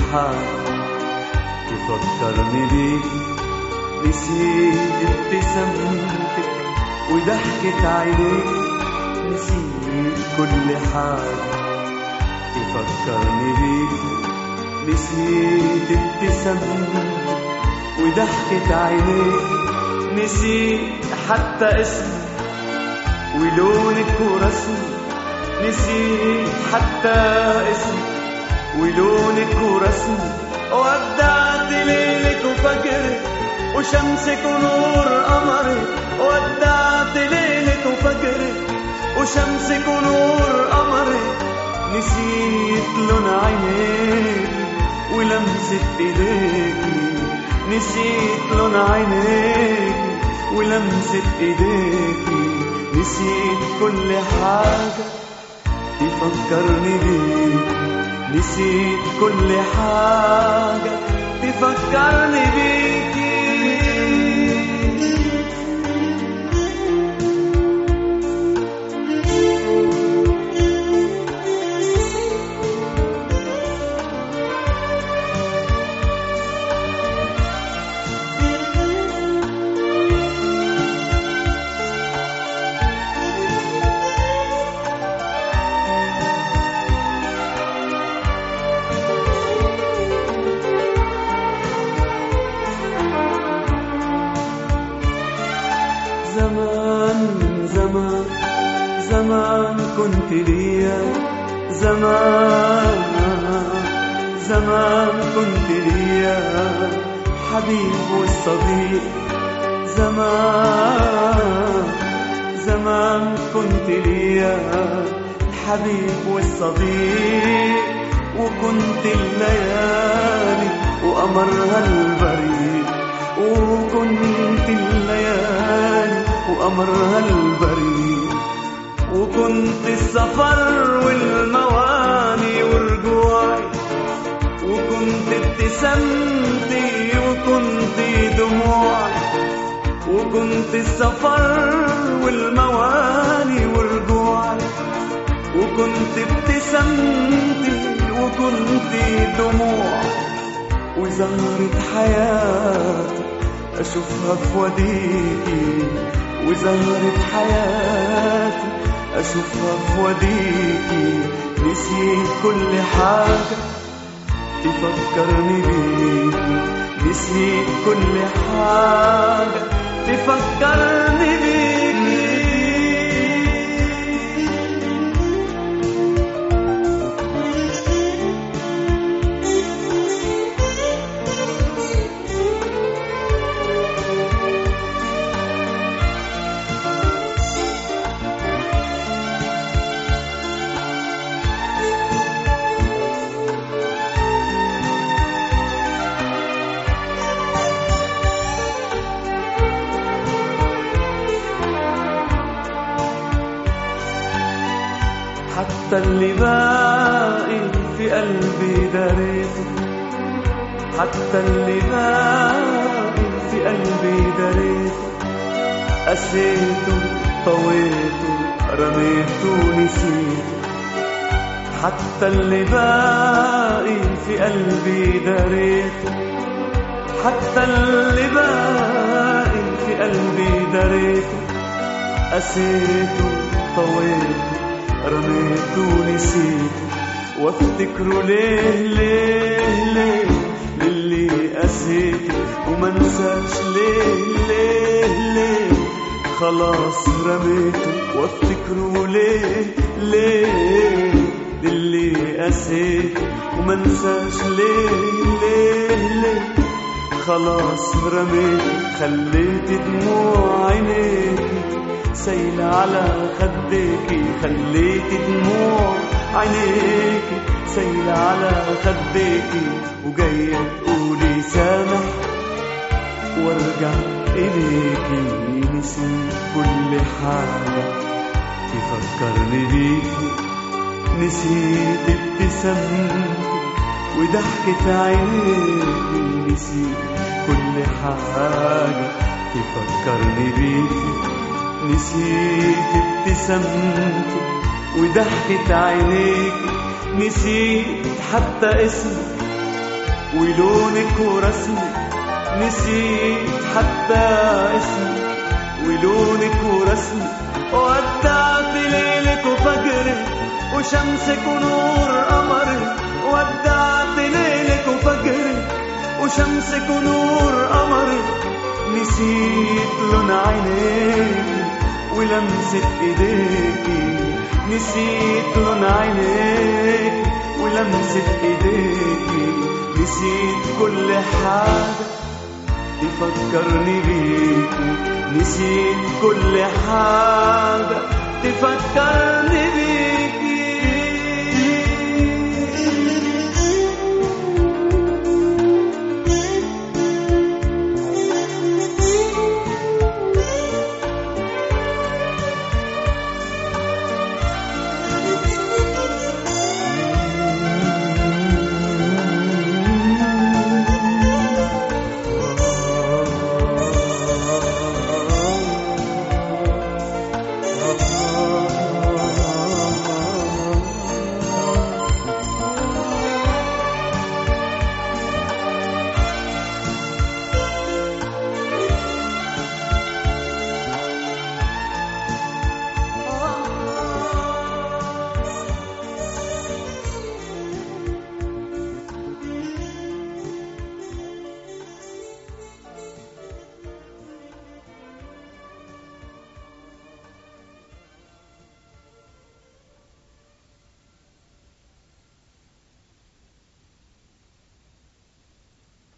حاجة تفكرني بيك نسيت ابتسامتك وضحكة عينيك نسيت كل حاجة تفكرني بيك نسيت ابتسامتك وضحكة عينيك نسيت حتى اسمك ولونك ورسمك نسيت حتى اسمك ولونك ورسمك ودعت ليلك وفجرك وشمسك ونور قمرك ودعت ليلك وفجرك وشمسك ونور قمرك نسيت لون عينيك ولمسة ايديك نسيت لون عينيك ولمسة ايديك نسيت كل حاجة تفكرني بيك نسيت كل حاجة تفكرني بيكي زمان زمان زمان كنت ليا زمان زمان كنت ليا حبيب والصديق زمان زمان كنت ليا الحبيب والصديق وكنت الليالي وقمرها البريء وكنت الليالي وقمرها البريء وكنت السفر والمواني ورجوعي وكنت ابتسامتي وكنت دموعي وكنت السفر والمواني ورجوعي وكنت ابتسامتي وكنت دموعي وزهرة حياتي أشوفها في وديكي وزهرة حياتي أشوفها في وديكي نسيت كل حاجة تفكرني بيكي نسيت كل حاجة تفكرني بيكي حتى اللي باقي في قلبي دريته حتى اللي باقي في قلبي دريته قسيته طويته رميته نسيته حتى اللي باقي في قلبي دريته حتى اللي باقي في قلبي دريته قسيته طويته رميته نسيته وافتكره ليه ليه ليه للي قسيته وما انساش ليه ليه ليه خلاص رميته وافتكره ليه ليه للي قسيته وما انساش ليه ليه ليه خلاص رميته خليت دموع عينيكي سايلة على خديكي خليت دموع عينيكي سايلة على خديكي وجاية تقولي سامح وارجع إليكي نسيت كل حاجة تفكرني بيكي نسيت ابتسامتك وضحكة عينيكي نسيت كل حاجة تفكرني بيكي نسيت ابتسامتك وضحكة عينيك نسيت حتى اسمك ولونك ورسمك نسيت حتى اسمك ولونك ورسمك ودعت ليلك وفجرك وشمسك ونور قمرك ودعت ليلك وفجرك وشمسك ونور قمرك نسيت لون عينيك ولمسة ايديك نسيت لون عينيك ولمسة ايديك نسيت كل حاجة تفكرني بيك نسيت كل حاجة تفكرني